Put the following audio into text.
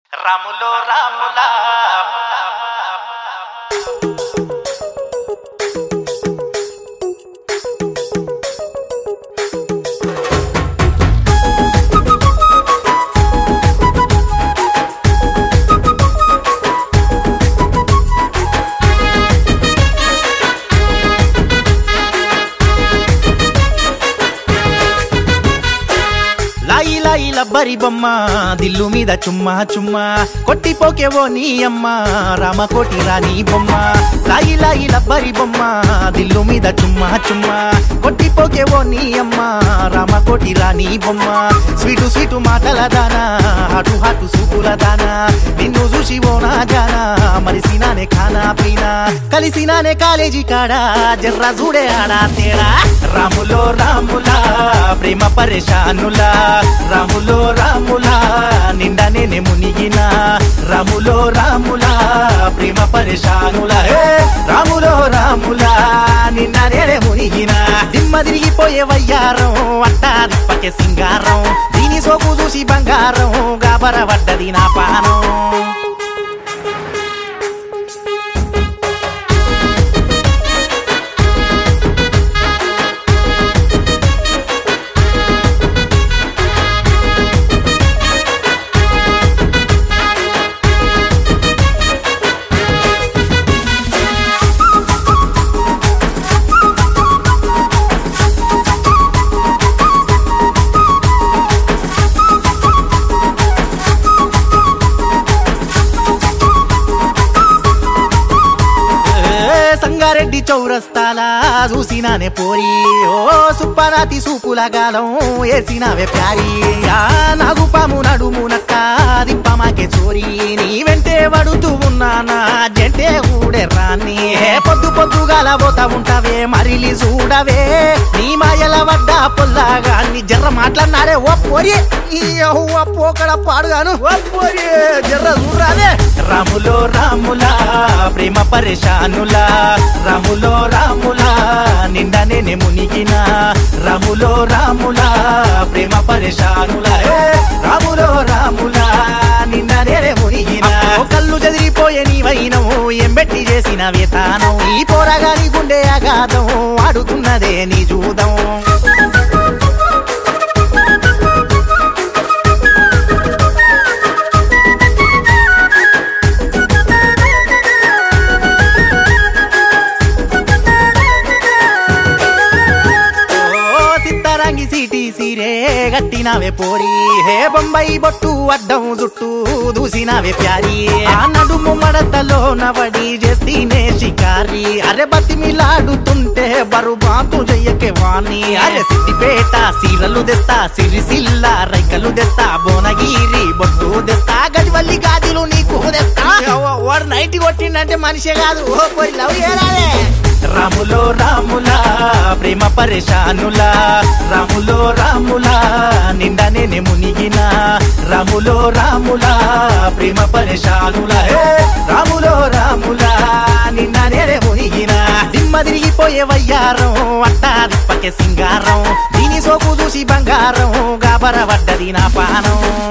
రాములో రాములా లాయి లాయి లబ్బరి బొమ్మ దిల్లు మీద చుమ్మా చుమ్మా కొట్టిపోకేవో నీ అమ్మ రామకోటి రాణి బొమ్మ లాయి లాయి లబ్బరి బొమ్మ దిల్లు మీద చుమ్మా చుమ్మా కొట్టిపోకేవో నీ అమ్మ రామకోటి రాణి బొమ్మ స్వీటు స్వీటు మాటల దానా హాటు హాటు సూపుల దానా నిన్ను చూసి ఓ నా జానా మరిసినానే ఖానా పీనా కలిసినానే కాలేజీ కాడా జర్రా చూడే ఆడా తేడా రాములో రాములా ప్రేమ పరేషానులా రాములో రాములా నిండా నేనే మునిగిన రాములో రాములా ప్రేమ పరేషానులా హే రాములో రాములా నిండా నేనే మునిగిన దిమ్మ తిరిగిపోయే వయ్యారం అట్టా దిప్పకే సింగారం దీని సోకు చూసి బంగారం గాబర పడ్డది నా పానం ఏ సంగారెడ్డి చౌరస్తాలా చూసినానే పోరి ఓ సుప్పనాతి సూపుల గాలం వేసినావే ప్యారి ఆ నాగు పాము నడుము నక్క దిప్పమాకే చోరి నీ వెంటే పడుతూ ఉన్నానా జంటే ఊడే రాని ఏ పొద్దు పొద్దుగాల పోతా ఉంటావే మరిలి చూడవే నీ మాయల వడ్డ పొల్లాగా నీ జర్ర మాట్లాడినారే ఓ పోరి ఈ యవ్వ పోకడ పాడుగాను ఓ పోరి జర్ర చూడరాదే రాములో రాములా ప్రేమ పరేషానులా రాములో రాములా నిండా నేనే మునిగిన రాములో రాములా ప్రేమ పరేషానులా ఏ రాములో రాములా నిండా నేనే మునిగిన ఓ కళ్ళు చెదిరిపోయే నీవైనవు ఎంబెట్టి చేసిన వేతానం ఈ పోరగాని గుండె అగాధం ఆడుతున్నదే నీ జూదం ఓ సిత్తరంగి సిటీ సిరే గట్టినవే పోరి హే బొంబాయి బొట్టు అడ్డం జుట్టు దూసినవే ప్యారి ఆ నడుము మడతలో నవడి చేస్తీనే షికారి అరే బతిమిలాడుతుంటే బరుబాతు చెయ్యకే వాణి అరే సిద్దిపేట సీరలు తెస్తా సిరిసిల్ల రైకలు తెస్తా భువనగిరి బొట్టు తెస్తా గడివల్లి గాజులు నీకు తెస్తా వాడు నైట్ కొట్టిండంటే మనిషే కాదు ఓ పోయి లవ్ చేయరాదే రాములో రాములా ప్రేమ పరేషానులా రాములో రాములా నిండా నేనే మునిగిన రాములో రాములా ప్రేమ పరేషానులా హే రాములో రాములా నిండా నేనే మునిగిన దిమ్మ తిరిగిపోయే వయ్యారం అట్టా దిప్పకే సింగారం దీని సోకు చూసి బంగారం గాబర పడ్డది నా పానం